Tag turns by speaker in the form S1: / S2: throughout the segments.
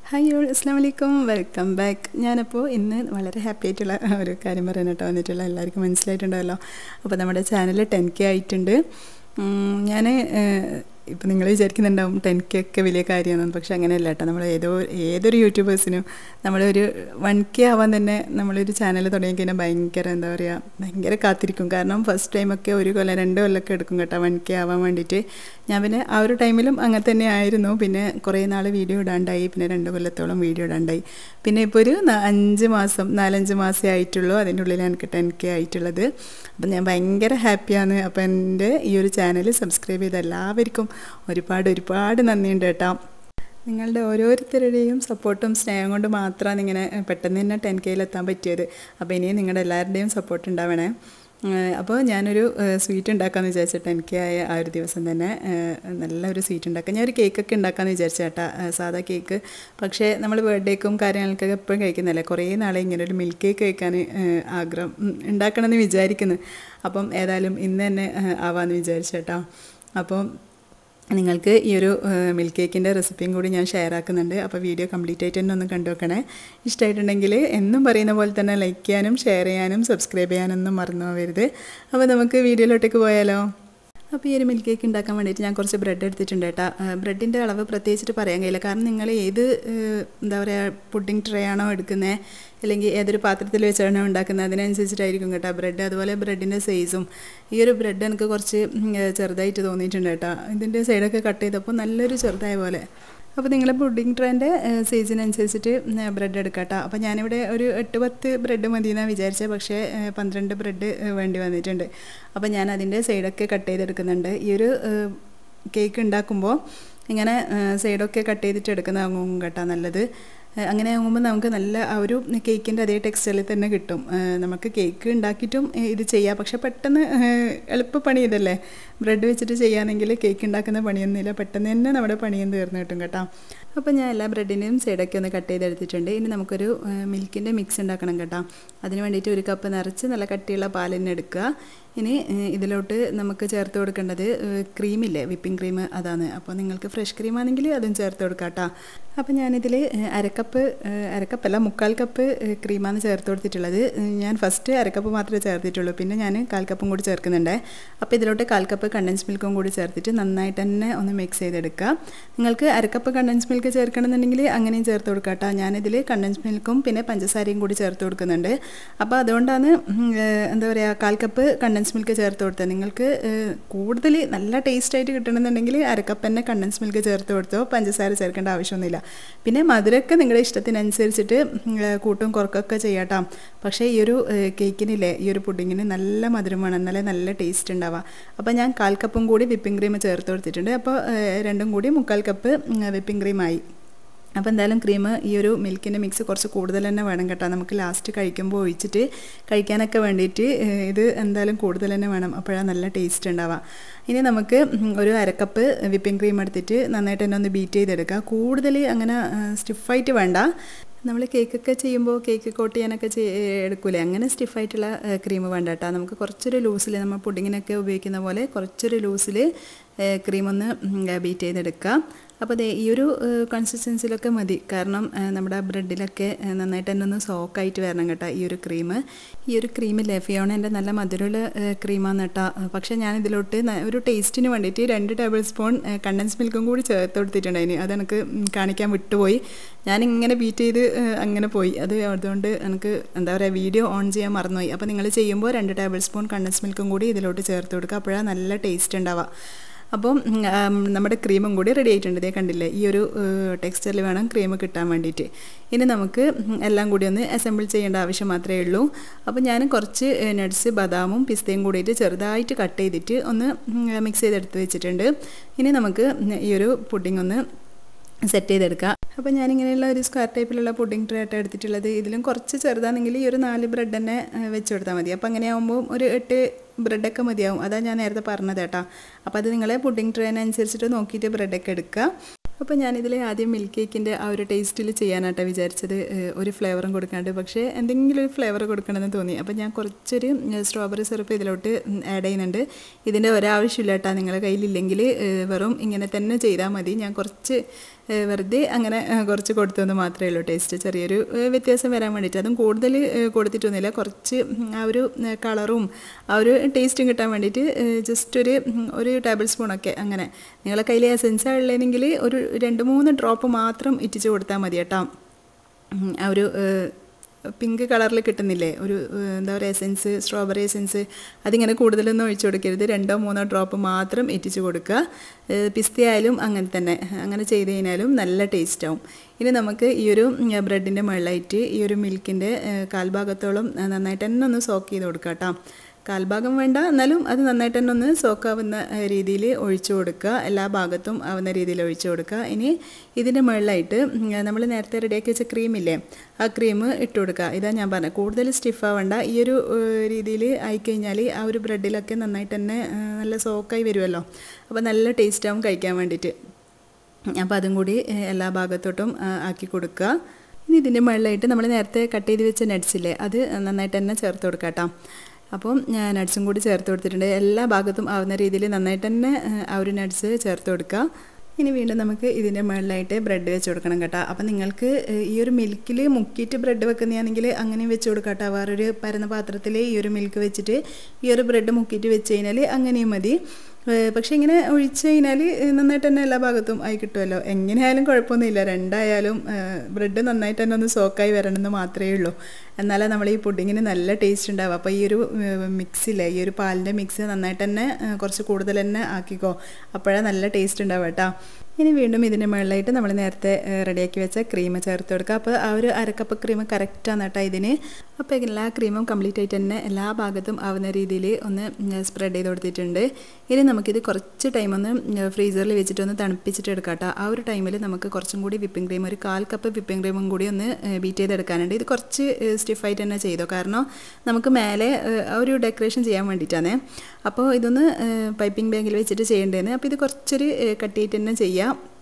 S1: hi all അസ്സാം വലൈക്കും welcome back ഞാനപ്പോൾ ഇന്ന് വളരെ ഹാപ്പി ആയിട്ടുള്ള ഒരു കാര്യം പറയാൻ കേട്ടോ വന്നിട്ടുള്ള എല്ലാവർക്കും മനസ്സിലായിട്ടുണ്ടല്ലോ അപ്പോൾ നമ്മുടെ ചാനൽ ടെൻ കെ ആയിട്ടുണ്ട് ഞാൻ ഇപ്പോൾ നിങ്ങൾ വിചാരിക്കുന്നുണ്ടാവും ടെൻ കെ ഒക്കെ വലിയ കാര്യമാണ് പക്ഷെ അങ്ങനെയല്ല കേട്ടോ നമ്മൾ ഏതോ ഏതൊരു യൂട്യൂബേഴ്സിനും നമ്മളൊരു വൺ കെ ആവാൻ തന്നെ നമ്മളൊരു ചാനൽ തുടങ്ങി കഴിഞ്ഞാൽ ഭയങ്കര എന്താ പറയുക ഭയങ്കര കാത്തിരിക്കും കാരണം ഫസ്റ്റ് ടൈമൊക്കെ ഒരു കൊല്ലം രണ്ട് കൊല്ലമൊക്കെ എടുക്കും കേട്ടോ വൺ കെ ആവാൻ വേണ്ടിയിട്ട് ഞാൻ പിന്നെ ആ ഒരു ടൈമിലും അങ്ങനെ തന്നെ ആയിരുന്നു പിന്നെ കുറേ നാൾ വീഡിയോ ഇടാണ്ടായി പിന്നെ രണ്ട് കൊല്ലത്തോളം വീഡിയോ ഇടാണ്ടായി പിന്നെ ഇപ്പോൾ ഒരു അഞ്ച് മാസം നാലഞ്ച് മാസമേ ആയിട്ടുള്ളൂ അതിൻ്റെ ഉള്ളിൽ എനിക്ക് ടെൻ കെ ആയിട്ടുള്ളത് അപ്പം ഞാൻ ഭയങ്കര ഹാപ്പിയാണ് അപ്പോൾ എൻ്റെ ഈ ഒരു ചാനൽ സബ്സ്ക്രൈബ് ചെയ്ത എല്ലാവർക്കും ഒരുപാട് ഒരുപാട് നന്ദിയുണ്ട് കേട്ടോ നിങ്ങളുടെ ഓരോരുത്തരുടെയും സപ്പോർട്ടും സ്നേഹം കൊണ്ട് മാത്രമാണ് ഇങ്ങനെ പെട്ടെന്ന് തന്നെ ടെൻ കെയിലെത്താൻ പറ്റിയത് അപ്പോൾ ഇനിയും നിങ്ങളുടെ എല്ലാവരുടെയും സപ്പോർട്ട് ഉണ്ടാവണേ അപ്പോൾ ഞാനൊരു സ്വീറ്റ് ഉണ്ടാക്കാമെന്ന് വിചാരിച്ചിട്ട് എനിക്ക് ആയ ആ ഒരു ദിവസം തന്നെ നല്ലൊരു സ്വീറ്റ് ഉണ്ടാക്കാം ഞാൻ ഒരു കേക്കൊക്കെ ഉണ്ടാക്കാമെന്ന് വിചാരിച്ച ചേട്ടാ സാധാ കേക്ക് പക്ഷേ നമ്മൾ ബർത്ത്ഡേക്കും കാര്യങ്ങൾക്കൊക്കെ എപ്പോഴും കഴിക്കുന്നില്ലേ കുറേ നാളെ ഇങ്ങനെ ഒരു മിൽക്ക് കേക്ക് കഴിക്കാൻ ആഗ്രഹം ഉണ്ടാക്കണമെന്ന് വിചാരിക്കുന്നു അപ്പം ഏതായാലും ഇന്ന് തന്നെ ആവാമെന്ന് വിചാരിച്ചേട്ടാ അപ്പം നിങ്ങൾക്ക് ഈ ഒരു മിൽക്ക് കേക്കിൻ്റെ റെസിപ്പിയും കൂടി ഞാൻ ഷെയർ ആക്കുന്നുണ്ട് അപ്പോൾ വീഡിയോ കംപ്ലീറ്റ് ആയിട്ട് തന്നെ ഒന്ന് കണ്ടു നോക്കണേ ഇഷ്ടമായിട്ടുണ്ടെങ്കിൽ എന്നും പറയുന്ന പോലെ തന്നെ ലൈക്ക് ചെയ്യാനും ഷെയർ ചെയ്യാനും സബ്സ്ക്രൈബ് ചെയ്യാനൊന്നും മറന്നു പോകരുത് അപ്പോൾ നമുക്ക് വീഡിയോയിലോട്ടേക്ക് പോയാലോ അപ്പോൾ ഈ ഒരു മിൽക്ക് കേക്ക് ഉണ്ടാക്കാൻ വേണ്ടിയിട്ട് ഞാൻ കുറച്ച് ബ്രെഡ് എടുത്തിട്ടുണ്ട് കേട്ടോ ബ്രെഡിൻ്റെ അളവ് പ്രത്യേകിച്ചിട്ട് പറയാൻ കഴിയില്ല കാരണം നിങ്ങൾ ഏത് എന്താ പറയുക പുഡിംഗ് ട്രേ ആണോ എടുക്കുന്നത് അല്ലെങ്കിൽ ഏതൊരു പാത്രത്തിൽ വെച്ചാണോ ഉണ്ടാക്കുന്നത് അതിനനുസരിച്ചിട്ടായിരിക്കും കേട്ടോ ബ്രെഡ് അതുപോലെ ബ്രെഡിൻ്റെ സൈസും ഈ ഒരു ബ്രെഡ് എനിക്ക് കുറച്ച് ചെറുതായിട്ട് തോന്നിയിട്ടുണ്ട് കേട്ടോ ഇതിൻ്റെ സൈഡൊക്കെ കട്ട് ചെയ്തപ്പോൾ നല്ലൊരു ചെറുതായ പോലെ അപ്പോൾ നിങ്ങൾ പുഡിംഗ് ട്രെയിൻ്റെ സൈസിനനുസരിച്ചിട്ട് ബ്രെഡ് എടുക്കാം കേട്ടോ അപ്പോൾ ഞാനിവിടെ ഒരു എട്ട് പത്ത് ബ്രെഡ് മതി എന്നാണ് വിചാരിച്ചത് പക്ഷേ പന്ത്രണ്ട് ബ്രെഡ് വേണ്ടി വന്നിട്ടുണ്ട് അപ്പോൾ ഞാൻ അതിൻ്റെ സൈഡൊക്കെ കട്ട് ചെയ്തെടുക്കുന്നുണ്ട് ഈ ഒരു കേക്ക് ഉണ്ടാക്കുമ്പോൾ ഇങ്ങനെ സൈഡൊക്കെ കട്ട് ചെയ്തിട്ട് എടുക്കുന്നതാകും കേട്ടോ നല്ലത് അങ്ങനെ ആകുമ്പോൾ നമുക്ക് നല്ല ആ ഒരു കേക്കിൻ്റെ അതേ ടെക്സ്റ്റൈലിൽ തന്നെ കിട്ടും നമുക്ക് കേക്ക് ഉണ്ടാക്കിയിട്ടും ഇത് ചെയ്യാം പക്ഷെ പെട്ടെന്ന് എളുപ്പപ്പണി ഇതല്ലേ ബ്രെഡ് വെച്ചിട്ട് ചെയ്യുകയാണെങ്കിൽ കേക്ക് ഉണ്ടാക്കുന്ന പണിയൊന്നുമില്ല പെട്ടെന്ന് തന്നെ നമ്മുടെ പണിയും തീർന്നു കിട്ടും കേട്ടോ അപ്പോൾ ഞാൻ എല്ലാ ബ്രെഡിൻ്റെയും സൈഡൊക്കെ ഒന്ന് കട്ട് ചെയ്തെടുത്തിട്ടുണ്ട് ഇനി നമുക്കൊരു മിൽക്കിൻ്റെ മിക്സ് ഉണ്ടാക്കണം കേട്ടോ അതിന് വേണ്ടിയിട്ട് ഒരു കപ്പ് നിറച്ച് നല്ല കട്ടിയുള്ള പാൽ തന്നെ എടുക്കുക ഇനി ഇതിലോട്ട് നമുക്ക് ചേർത്ത് കൊടുക്കേണ്ടത് ക്രീമില്ലേ വിപ്പിംഗ് ക്രീം അതാണ് അപ്പോൾ നിങ്ങൾക്ക് ഫ്രഷ് ക്രീം ആണെങ്കിൽ അതും ചേർത്ത് കൊടുക്കാം കേട്ടോ അപ്പോൾ ഞാനിതിൽ അരക്കപ്പ് അരക്കപ്പല്ല മുക്കാൽ കപ്പ് ക്രീമാണ് ചേർത്ത് കൊടുത്തിട്ടുള്ളത് ഞാൻ ഫസ്റ്റ് അരക്കപ്പ് മാത്രമേ ചേർത്തിട്ടുള്ളൂ പിന്നെ ഞാൻ കാൽ കപ്പും കൂടി ചേർക്കുന്നുണ്ട് അപ്പോൾ ഇതിലോട്ട് കാൽ കപ്പ് കണ്ടൻസ് മിൽക്കും കൂടി ചേർത്തിട്ട് നന്നായിട്ട് തന്നെ ഒന്ന് മിക്സ് ചെയ്തെടുക്കുക നിങ്ങൾക്ക് അരക്കപ്പ് കണ്ടൻസ് മിൽക്ക് ചേർക്കണമെന്നുണ്ടെങ്കിൽ അങ്ങനെയും ചേർത്ത് കൊടുക്കുക കേട്ടോ ഞാനിതിൽ കണ്ടൻസ് മിൽക്കും പിന്നെ പഞ്ചസാരയും കൂടി ചേർത്ത് കൊടുക്കുന്നുണ്ട് അപ്പോൾ അതുകൊണ്ടാണ് എന്താ പറയുക കാൽ കപ്പ് കണ്ടൻസ് മിൽക്ക് ചേർത്ത് കൊടുത്തത് നിങ്ങൾക്ക് കൂടുതൽ നല്ല ടേസ്റ്റായിട്ട് കിട്ടണമെന്നുണ്ടെങ്കിൽ അരക്കപ്പ് തന്നെ കണ്ടൻസ് മിൽക്ക് ചേർത്ത് കൊടുത്തോ പഞ്ചസാര ചേർക്കേണ്ട ആവശ്യമൊന്നുമില്ല പിന്നെ മധുരമൊക്കെ നിങ്ങളുടെ ഇഷ്ടത്തിനനുസരിച്ചിട്ട് കൂട്ടും കുറക്കൊക്കെ ചെയ്യാട്ടോ പക്ഷേ ഈ ഒരു കേക്കിനില്ലേ ഈ ഒരു പുഡിങ്ങിന് നല്ല മധുരം വേണം എന്നാലേ നല്ല ടേസ്റ്റ് ഉണ്ടാവുക അപ്പോൾ ഞാൻ കാൽ കപ്പും കൂടി വിപ്പിംഗ് ക്രീം ചേർത്ത് കൊടുത്തിട്ടുണ്ട് അപ്പോൾ രണ്ടും കൂടി മുക്കാൽ കപ്പ് വിപ്പിംഗ് ക്രീമായി അപ്പോൾ എന്തായാലും ക്രീം ഈ ഒരു മിൽക്കിൻ്റെ മിക്സ് കുറച്ച് കൂടുതൽ തന്നെ വേണം കേട്ടോ നമുക്ക് ലാസ്റ്റ് കഴിക്കുമ്പോൾ ഒഴിച്ചിട്ട് കഴിക്കാനൊക്കെ വേണ്ടിയിട്ട് ഇത് എന്തായാലും കൂടുതൽ തന്നെ വേണം അപ്പോഴാണ് നല്ല ടേസ്റ്റ് ഉണ്ടാവുക ഇനി നമുക്ക് ഒരു അരക്കപ്പ് വിപ്പിംഗ് ക്രീം എടുത്തിട്ട് നന്നായിട്ട് തന്നെ ഒന്ന് ബീറ്റ് ചെയ്തെടുക്കുക കൂടുതൽ അങ്ങനെ സ്റ്റിഫായിട്ട് വേണ്ട നമ്മൾ കേക്കൊക്കെ ചെയ്യുമ്പോൾ കേക്ക് കോട്ട് ചെയ്യാനൊക്കെ എടുക്കൂലേ അങ്ങനെ സ്റ്റിഫായിട്ടുള്ള ക്രീം വേണ്ട കേട്ടോ നമുക്ക് കുറച്ചൊരു ലൂസിൽ നമ്മൾ പുഡിങ്ങിനൊക്കെ ഉപയോഗിക്കുന്ന പോലെ കുറച്ചൊരു ലൂസിൽ ക്രീം ഒന്ന് ബീറ്റ് ചെയ്തെടുക്കുക അപ്പോൾ ദേ ഈ ഒരു കൺസിസ്റ്റൻസിലൊക്കെ മതി കാരണം നമ്മുടെ ബ്രെഡിലൊക്കെ നന്നായിട്ട് തന്നെ ഒന്ന് സോക്കായിട്ട് വരണം കേട്ടോ ഈ ഒരു ക്രീം ഈ ഒരു ക്രീമില്ലേ ഫിയോണേൻ്റെ നല്ല മധുരമുള്ള ക്രീമാണ് കേട്ടോ പക്ഷേ ഞാൻ ഇതിലോട്ട് ഒരു ടേസ്റ്റിന് വേണ്ടിയിട്ട് രണ്ട് ടേബിൾ സ്പൂൺ കണ്ടൻസ് മിൽക്കും കൂടി ചേർത്ത് കൊടുത്തിട്ടുണ്ടായിന് അത് എനിക്ക് കാണിക്കാൻ വിട്ടുപോയി ഞാൻ ഇങ്ങനെ ബീറ്റ് ചെയ്ത് അങ്ങനെ പോയി അത് അതുകൊണ്ട് എനിക്ക് എന്താ പറയുക വീഡിയോ ഓൺ ചെയ്യാൻ മറന്നുപോയി അപ്പോൾ നിങ്ങൾ ചെയ്യുമ്പോൾ രണ്ട് ടേബിൾ സ്പൂൺ കണ്ടൻസ് മിൽക്കും കൂടി ഇതിലോട്ട് ചേർത്ത് കൊടുക്കുക അപ്പോഴാണ് നല്ല ടേസ്റ്റ് ഉണ്ടാവുക അപ്പം നമ്മുടെ ക്രീമും കൂടി റെഡി ആയിട്ടുണ്ട് ഇതേ കണ്ടില്ലേ ഈ ഒരു ടെക്സ്ചറിൽ വേണം ക്രീം കിട്ടാൻ വേണ്ടിയിട്ട് ഇനി നമുക്ക് എല്ലാം കൂടി ഒന്ന് അസംബിൾ ചെയ്യേണ്ട ആവശ്യം മാത്രമേ ഉള്ളൂ അപ്പോൾ ഞാൻ കുറച്ച് നട്ട്സ് ബദാമും പിസ്തയും കൂടിയിട്ട് ചെറുതായിട്ട് കട്ട് ചെയ്തിട്ട് ഒന്ന് മിക്സ് ചെയ്തെടുത്ത് വെച്ചിട്ടുണ്ട് ഇനി നമുക്ക് ഈ ഒരു പുഡിംഗ് ഒന്ന് സെറ്റ് ചെയ്തെടുക്കാം അപ്പോൾ ഞാനിങ്ങനെയുള്ള ഒരു സ്ക്വയർ ടൈപ്പിലുള്ള പുഡിംഗ് ട്രേ ആയിട്ട് എടുത്തിട്ടുള്ളത് ഇതിലും കുറച്ച് ചെറുതാണെങ്കിൽ ഈ ഒരു നാല് ബ്രെഡ് തന്നെ വെച്ച് കൊടുത്താൽ മതി അപ്പോൾ അങ്ങനെ ആകുമ്പോൾ ഒരു എട്ട് ബ്രെഡൊക്കെ മതിയാവും അതാണ് ഞാൻ നേരത്തെ പറഞ്ഞത് കേട്ടോ അപ്പോൾ അത് നിങ്ങളെ പുഡിംഗ് ട്രേനനുസരിച്ചിട്ട് നോക്കിയിട്ട് ബ്രെഡൊക്കെ എടുക്കുക അപ്പോൾ ഞാനിതിൽ ആദ്യം മിൽക്ക് കേക്കിൻ്റെ ആ ഒരു ടേസ്റ്റിൽ ചെയ്യാനാട്ടോ വിചാരിച്ചത് ഒരു ഫ്ലേവറും കൊടുക്കാണ്ട് പക്ഷേ എന്തെങ്കിലും ഒരു ഫ്ലേവർ കൊടുക്കണമെന്ന് തോന്നി അപ്പോൾ ഞാൻ കുറച്ചൊരു സ്ട്രോബെറി സിറപ്പ് ഇതിലോട്ട് ആഡ് ചെയ്യുന്നുണ്ട് ഇതിൻ്റെ ഒരാവശ്യമില്ല കേട്ടോ നിങ്ങളുടെ കയ്യിലില്ലെങ്കിൽ വെറും ഇങ്ങനെ തന്നെ ചെയ്താൽ മതി ഞാൻ കുറച്ച് ഏഹ് വെറുതെ അങ്ങനെ ഏഹ് കുറച്ച് കൊടുത്തതെന്ന് മാത്രമേ ഉള്ളൂ ടേസ്റ്റ് ചെറിയൊരു ഏഹ് വ്യത്യാസം വരാൻ വേണ്ടിയിട്ട് അതും കൂടുതൽ ഏഹ് കൊടുത്തിട്ടൊന്നുമില്ല കുറച്ച് ഉം, ആ ഒരു ഏഹ് കളറും ആ ഒരു ടേസ്റ്റും കിട്ടാൻ വേണ്ടിയിട്ട് ജസ്റ്റ് ഒരു ഉം, ഒരു ടേബിൾ സ്പൂണൊക്കെ അങ്ങനെ നിങ്ങളെ കയ്യിൽ എസെൻസ് ഉള്ളതെങ്കിൽ ഒരു രണ്ട് മൂന്ന് ഡ്രോപ്പ് മാത്രം ഇറ്റിച്ച് കൊടുത്താൽ മതി കേട്ടോ ഉം, ആ ഒരു ഏഹ്, പിങ്ക് കളറിൽ കിട്ടുന്നില്ലേ ഒരു ഏഹ്, എന്താ പറയുക എസെൻസ് സ്ട്രോബെറി എസെൻസ് അതിങ്ങനെ കൂടുതലൊന്നും ഒഴിച്ചു കൊടുക്കരുത് രണ്ടോ മൂന്നോ ഡ്രോപ്പ് മാത്രം ഇറ്റിച്ച് കൊടുക്കുക ഏഹ്, പിസ്തയായാലും അങ്ങനെ തന്നെ അങ്ങനെ ചെയ്ത് കഴിഞ്ഞാലും നല്ല ടേസ്റ്റ് ആവും ഇനി നമുക്ക് ഈ ഒരു ബ്രെഡിൻ്റെ മുകളിലായിട്ട് ഈ ഒരു മിൽക്കിൻ്റെ കാൽഭാഗത്തോളം ഏഹ്, നന്നായിട്ട് തന്നെ ഒന്ന് സോക്ക് ചെയ്ത് കൊടുക്കുക കേട്ടോ കാൽഭാഗം വേണ്ട എന്നാലും അത് നന്നായിട്ട് തന്നെ ഒന്ന് സോക്കാവുന്ന രീതിയിൽ ഒഴിച്ചു കൊടുക്കുക എല്ലാ ഭാഗത്തും ആവുന്ന രീതിയിൽ ഒഴിച്ചു കൊടുക്കുക ഇനി ഇതിൻ്റെ മുകളിലായിട്ട് നമ്മൾ നേരത്തെ റെഡിയാക്കി വെച്ച ക്രീമില്ലേ ആ ക്രീം ഇട്ട് കൊടുക്കുക ഇതാ ഞാൻ പറഞ്ഞത് കൂടുതൽ സ്റ്റിഫ് ആവണ്ട ഈ ഒരു രീതിയിൽ ആയിക്കഴിഞ്ഞാൽ ആ ഒരു ബ്രെഡിലൊക്കെ നന്നായിട്ട് തന്നെ ഏഹ്, നല്ല സോക്കായി വരുമല്ലോ അപ്പോൾ നല്ല ടേസ്റ്റ് ആവും കഴിക്കാൻ വേണ്ടിയിട്ട് അപ്പോൾ അതും കൂടി ഏഹ്, എല്ലാ ഭാഗത്തോട്ടും ആ, ആക്കി കൊടുക്കുക ഇനി ഇതിൻ്റെ മുകളിലായിട്ട് നമ്മൾ നേരത്തെ കട്ട് ചെയ്ത് വെച്ച നട്ട്സില്ലേ അത് നന്നായിട്ട് തന്നെ ചേർത്ത് കൊടുക്കുക കേട്ടോ അപ്പം ഞാൻ നട്ട്സും കൂടി ചേർത്ത് കൊടുത്തിട്ടുണ്ട് എല്ലാ ഭാഗത്തും ആവുന്ന രീതിയിൽ നന്നായിട്ട് തന്നെ ഏഹ്, ആ ഒരു നട്ട്സ് ചേർത്ത് കൊടുക്കുക ഇനി വീണ്ടും നമുക്ക് ഇതിൻ്റെ മുകളിലായിട്ട് ബ്രെഡ് വെച്ച് കൊടുക്കണം കേട്ടോ അപ്പം നിങ്ങൾക്ക് ഏഹ്, ഈ ഒരു മിൽക്കിൽ മുക്കിയിട്ട് ബ്രെഡ് വെക്കുന്നതാണെങ്കിൽ അങ്ങനെയും വെച്ച് കൊടുക്കാം കേട്ടോ വേറൊരു പരന്ന പാത്രത്തിൽ ഈ ഒരു മിൽക്ക് വെച്ചിട്ട് ഈ ഒരു ബ്രെഡ് മുക്കിയിട്ട് വെച്ച് കഴിഞ്ഞാൽ അങ്ങനെയും മതി ഏഹ്, പക്ഷേ ഇങ്ങനെ ഒഴിച്ച് കഴിഞ്ഞാൽ നന്നായിട്ട് തന്നെ എല്ലാ ഭാഗത്തും ആയി കിട്ടുമല്ലോ എങ്ങനെയായാലും കുഴപ്പമൊന്നുമില്ല രണ്ടായാലും ബ്രെഡ് നന്നായിട്ട് തന്നെ ഒന്ന് സോക്കായി വരണമെന്ന് മാത്രമേ ഉള്ളൂ എന്നാലേ നമ്മൾ ഈ പുഡിങ്ങിന് നല്ല ടേസ്റ്റ് ഉണ്ടാവും അപ്പോൾ ഈ ഒരു മിക്സില്ലേ ഈ ഒരു പാലിൻ്റെ മിക്സ് നന്നായിട്ട് തന്നെ ഏഹ്, കുറച്ച് കൂടുതൽ തന്നെ ആക്കിക്കോ അപ്പോഴാണ് നല്ല ടേസ്റ്റ് ഉണ്ടാവും കേട്ടോ ഇനി വീണ്ടും ഇതിൻ്റെ മുകളിലായിട്ട് നമ്മൾ നേരത്തെ ഏഹ്, റെഡിയാക്കി വെച്ച ക്രീം ചേർത്ത് കൊടുക്കുക അപ്പോൾ ആ ഒരു അരക്കപ്പ് ക്രീം കറക്റ്റാണ് കേട്ടോ ഇതിന് അപ്പോൾ എല്ലാ ക്രീമും കംപ്ലീറ്റ് ആയിട്ട് തന്നെ എല്ലാ ഭാഗത്തും ആവുന്ന രീതിയിൽ ഒന്ന് സ്പ്രെഡ് ചെയ്ത് കൊടുത്തിട്ടുണ്ട് ഇനി നമുക്കിത് കുറച്ച് ടൈം ഒന്ന് ഫ്രീസറിൽ വെച്ചിട്ട് ഒന്ന് തണുപ്പിച്ചിട്ട് എടുക്കാം കേട്ടോ ആ ഒരു ടൈമിൽ നമുക്ക് കുറച്ചും കൂടി വിപ്പിംഗ് ക്രീം ഒരു കാൽ കപ്പ് വിപ്പിംഗ് ക്രീമും കൂടി ഒന്ന് ബീറ്റ് ചെയ്തെടുക്കാനുണ്ട് ഇത് കുറച്ച് സ്റ്റിഫായിട്ട് തന്നെ ചെയ്തോ കാരണം നമുക്ക് മേലെ ഏഹ്, ആ ഒരു ഡെക്കറേഷൻ ചെയ്യാൻ വേണ്ടിയിട്ടാണ് അപ്പോൾ ഇതൊന്ന് പൈപ്പിംഗ് ബാഗിൽ വെച്ചിട്ട് ചെയ്യേണ്ടതെന്ന് അപ്പോൾ ഇത് കുറച്ചൊരു കട്ടിയിട്ട് തന്നെ ചെയ്യാം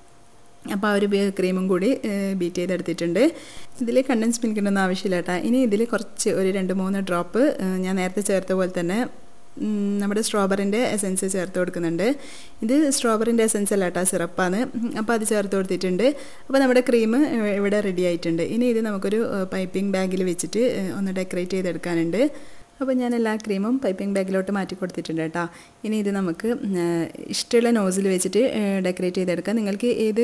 S1: അപ്പോൾ ആ ഒരു ബേ- ക്രീമും കൂടി ബീറ്റ് ചെയ്തെടുത്തിട്ടുണ്ട് ഇതിൽ കണ്ടൻസ് മിൽക്കിൻ്റെ ഒന്നും ആവശ്യമില്ല കേട്ടോ ഇനി ഇതിൽ കുറച്ച് ഒരു രണ്ട് മൂന്ന് ഡ്രോപ്പ് ഞാൻ നേരത്തെ ചേർത്ത പോലെ തന്നെ ഉം, നമ്മുടെ സ്ട്രോബറിൻ്റെ എസൻസ് ചേർത്ത് കൊടുക്കുന്നുണ്ട് ഇത് സ്ട്രോബറിൻ്റെ എസൻസ് അല്ല കേട്ടോ സിറപ്പാണ് അപ്പോൾ അത് ചേർത്ത് കൊടുത്തിട്ടുണ്ട് അപ്പോൾ നമ്മുടെ ക്രീം ഇവിടെ റെഡി ആയിട്ടുണ്ട് ഇനി ഇത് നമുക്കൊരു പൈപ്പിംഗ് ബാഗിൽ വെച്ചിട്ട് ഏഹ്, ഒന്ന് ഡെക്കറേറ്റ് ചെയ്തെടുക്കാനുണ്ട് അപ്പോൾ ഞാൻ എല്ലാ ക്രീമും പൈപ്പിംഗ് ബാഗിലോട്ട് മാറ്റി കൊടുത്തിട്ടുണ്ട് കേട്ടോ ഇനി ഇത് നമുക്ക് ഏഹ്, ഇഷ്ടമുള്ള നോസിൽ വെച്ചിട്ട് ഡെക്കറേറ്റ് ചെയ്തെടുക്കാം നിങ്ങൾക്ക് ഏത്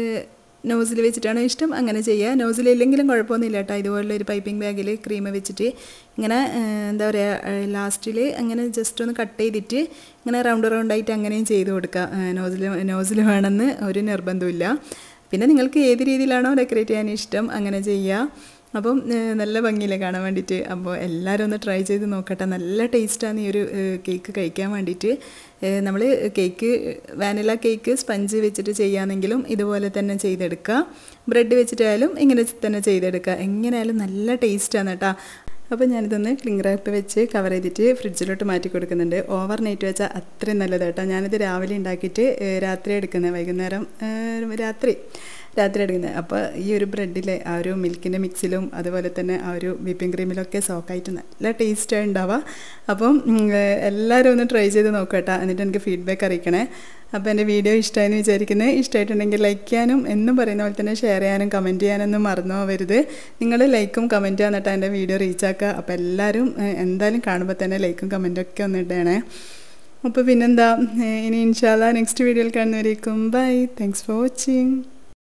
S1: നോസിൽ വെച്ചിട്ടാണോ ഇഷ്ടം അങ്ങനെ ചെയ്യുക നോസിൽ ഇല്ലെങ്കിലും കുഴപ്പമൊന്നുമില്ല കേട്ടോ ഇതുപോലുള്ള ഒരു പൈപ്പിംഗ് ബാഗിൽ ക്രീം വെച്ചിട്ട് ഇങ്ങനെ ഏഹ്, എന്താ പറയുക ലാസ്റ്റിൽ അങ്ങനെ ജസ്റ്റ് ഒന്ന് കട്ട് ചെയ്തിട്ട് ഇങ്ങനെ റൗണ്ട് റൗണ്ടായിട്ട് അങ്ങനെയും ചെയ്ത് കൊടുക്കുക നോസിൽ നോസിൽ വേണമെന്ന് ഒരു നിർബന്ധമില്ല പിന്നെ നിങ്ങൾക്ക് ഏത് രീതിയിലാണോ ഡെക്കറേറ്റ് ചെയ്യാൻ ഇഷ്ടം അങ്ങനെ ചെയ്യുക അപ്പം ഏഹ്, നല്ല ഭംഗിയില്ലേ കാണാൻ വേണ്ടിയിട്ട് അപ്പോൾ എല്ലാവരും ഒന്ന് ട്രൈ ചെയ്ത് നോക്കട്ടെ നല്ല ടേസ്റ്റാണ് ഈ ഒരു ഏഹ്, കേക്ക് കഴിക്കാൻ വേണ്ടിയിട്ട് നമ്മൾ കേക്ക് വാനില കേക്ക് സ്പഞ്ച് വെച്ചിട്ട് ചെയ്യുകയാണെങ്കിലും ഇതുപോലെ തന്നെ ചെയ്തെടുക്കുക ബ്രെഡ് വെച്ചിട്ടായാലും ഇങ്ങനെ തന്നെ ചെയ്തെടുക്കുക എങ്ങനെയായാലും നല്ല ടേസ്റ്റാണ് കേട്ടോ അപ്പോൾ ഞാനിതൊന്ന് ക്ലിംഗ് റാപ്പ് വെച്ച് കവർ ചെയ്തിട്ട് ഫ്രിഡ്ജിലോട്ട് മാറ്റി കൊടുക്കുന്നുണ്ട് ഓവർ നൈറ്റ് വെച്ചാൽ അത്രയും നല്ലത് കേട്ടോ ഞാനിത് രാവിലെ ഉണ്ടാക്കിയിട്ട് ഏഹ്, രാത്രി എടുക്കുന്നത് വൈകുന്നേരം ഏഹ്, രാത്രി രാത്രി എടുക്കുന്നത് അപ്പോൾ ഈ ഒരു ബ്രെഡിലെ ആ ഒരു മിൽക്കിൻ്റെ മിക്സിലും അതുപോലെ തന്നെ ആ ഒരു വിപ്പിംഗ് ക്രീമിലൊക്കെ സോക്കായിട്ട് നല്ല ടേസ്റ്റാണ് ഉണ്ടാവുക അപ്പം ഉം, ഏഹ്, എല്ലാവരും ഒന്ന് ട്രൈ ചെയ്ത് നോക്കട്ടോ എന്നിട്ട് എനിക്ക് ഫീഡ്ബാക്ക് അറിയിക്കണേ അപ്പോൾ എൻ്റെ വീഡിയോ ഇഷ്ടമായെന്ന് വിചാരിക്കുന്നത് ഇഷ്ടമായിട്ടുണ്ടെങ്കിൽ ലൈക്ക് ചെയ്യാനും എന്നും പറയുന്ന പോലെ തന്നെ ഷെയർ ചെയ്യാനും കമൻറ്റ് ചെയ്യാനൊന്നും മറന്നു പോകരുത് നിങ്ങൾ ലൈക്കും കമൻറ്റും എന്നിട്ട് എൻ്റെ വീഡിയോ റീച്ച് ആക്കുക അപ്പോൾ എല്ലാവരും ഏഹ്, എന്തായാലും കാണുമ്പോൾ തന്നെ ലൈക്കും കമൻറ്റും ഒക്കെ ഒന്ന് ഇടണേ അപ്പോൾ പിന്നെന്താ ഏഹ്, ഇനി ഇൻഷാല്ല നെക്സ്റ്റ് വീഡിയോയിൽ കാണുന്നവരേക്കും ബൈ താങ്ക്സ് ഫോർ വാച്ചിങ്